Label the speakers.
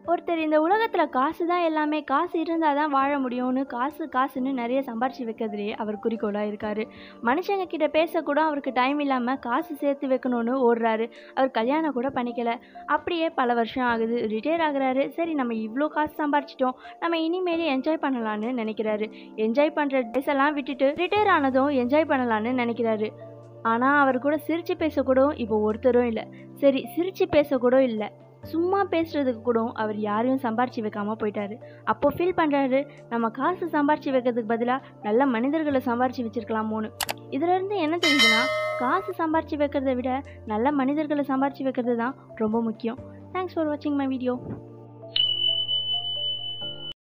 Speaker 1: ஒருத்தர் இந்த உலகத்தில் காசு தான் எல்லாமே காசு இருந்தால் தான் வாழ முடியும்னு காசு காசுன்னு நிறைய சம்பாரிச்சு வைக்கிறதுலேயே அவர் குறிக்கோளாக இருக்கார் மனுஷங்க கிட்ட பேசக்கூட அவருக்கு டைம் இல்லாமல் காசு சேர்த்து வைக்கணும்னு ஓடுறாரு அவர் கல்யாணம் கூட பண்ணிக்கல அப்படியே பல வருஷம் ஆகுது ரிட்டையர் ஆகுறாரு சரி நம்ம இவ்வளோ காசு சம்பாரிச்சிட்டோம் நம்ம இனிமேலே என்ஜாய் பண்ணலான்னு நினைக்கிறாரு என்ஜாய் பண்ணுற ட்ரெஸ் எல்லாம் விட்டுட்டு ரிட்டையர் ஆனதும் என்ஜாய் பண்ணலான்னு நினைக்கிறாரு ஆனால் அவர் கூட சிரித்து பேசக்கூட இப்போ ஒருத்தரும் இல்லை சரி சிரித்து பேசக்கூட இல்லை சும்மா பேசுறதுக்கு கூட அவர் யாரையும் சம்பாரிச்சு வைக்காம போயிட்டாரு அப்போ ஃபீல் பண்ணுறாரு நம்ம காசு சம்பாரிச்சு வைக்கிறதுக்கு பதிலாக நல்ல மனிதர்களை சம்பாரிச்சு வச்சிருக்கலாமோன்னு இதுல இருந்து என்ன தெரியுதுன்னா காசு சம்பாரிச்சு வைக்கிறத விட நல்ல மனிதர்களை சம்பாரிச்சு வைக்கிறது தான் ரொம்ப முக்கியம் தேங்க்ஸ் ஃபார் வாட்சிங் மை வீடியோ